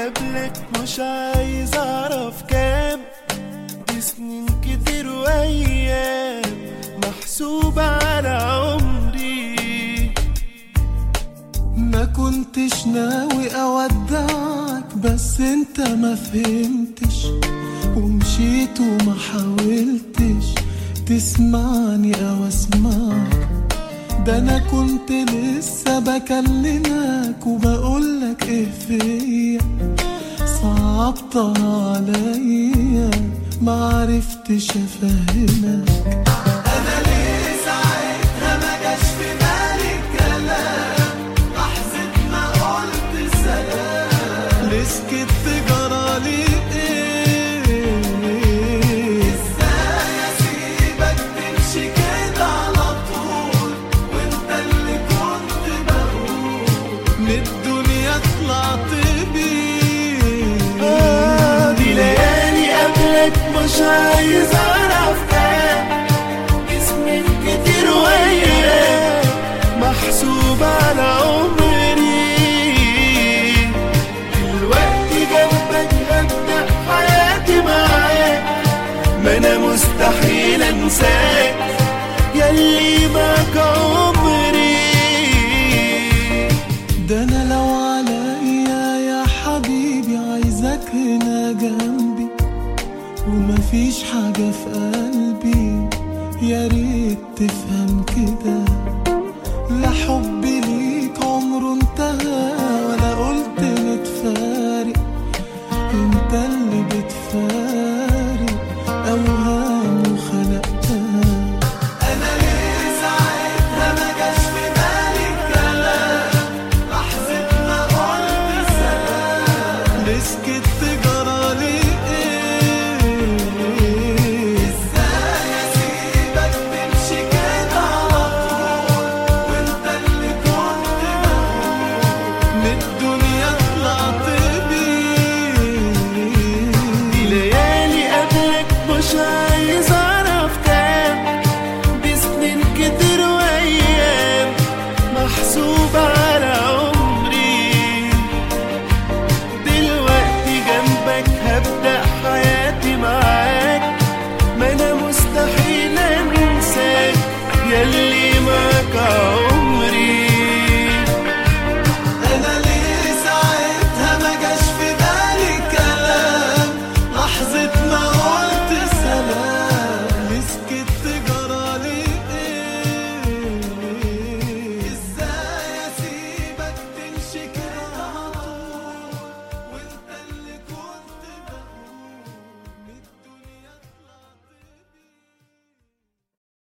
قبلك مش عايز اعرف كام دي سنين كتير وايام محسوبة على عمري ما كنتش ناوي اودعك بس انت ما فهمتش ومشيت وما حاولتش تسمعني او اسمعك ده انا كنت لسه بكلمك وبقولك ايه فيا صعبتها عليا ما عرفتش افهمك انا ليه ساعتها ما جاش في بالي الكلام لحظة ما قلت سلام ليه سكت جرالي ايه ازاي اسيبك تمشي كده على طول وانت اللي كنت بقول من الدنيا طلعت بيه آه دي ليالي قبلك مش عايز اعرف كام اسمك كتير وايام محسوب على عمري دلوقتي جنبك هبدأ حياتي معاك ما انا مستحيل انساك ياللي معاك عمري ده انا لو عليا يا حبيبي عايزك هنا جنبي ومفيش حاجة في قلبي يا ريت تفهم كده لا حبي ليك عمره انتهى ولا قلت نتفارق انت اللي بتفارق اوهام وخلقتها انا ليه ساعتها ما جاش في بالي الكلام لحظة ما قلت سلام ليه سكت جرى